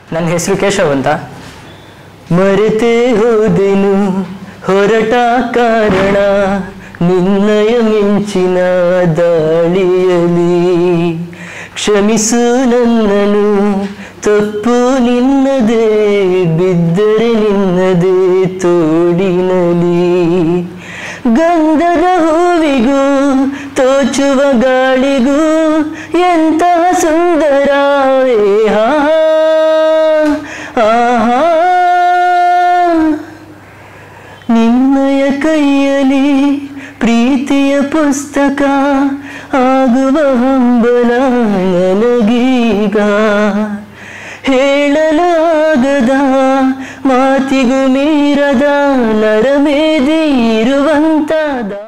ನನ್ನ ಹೆಸರು ಕೇಶವ್ ಅಂತ ಮರೆತೇ ಹೋದೆನು ಹೊರಟ ಕಾರಣ ನಿನ್ನಯ ಮಿಂಚಿನ ದಾಳಿಯಲಿ ಕ್ಷಮಿಸು ನನ್ನನು ತಪ್ಪು ನಿನ್ನದೇ ಬಿದ್ದರೆ ನಿನ್ನದೇ ತೋಡಿನಲಿ ಗಂಧದ ಹೂವಿಗೂ ತೋಚುವ ಗಾಳಿಗೂ ಎಂತಹ ಸುಂದರ ಏಹಾ ಆಹಾ ನಿನ್ನಯ ಕೈಯಲ್ಲಿ ಪ್ರೀತಿಯ ಪುಸ್ತಕ ಆಗುವ ಹಂಬಲ ನನಗೀಗ ಹೇಳಲಾಗದ ಮಾತಿಗೂ ಮೀರದ ನರಮೇದಿ ಇರುವಂತದ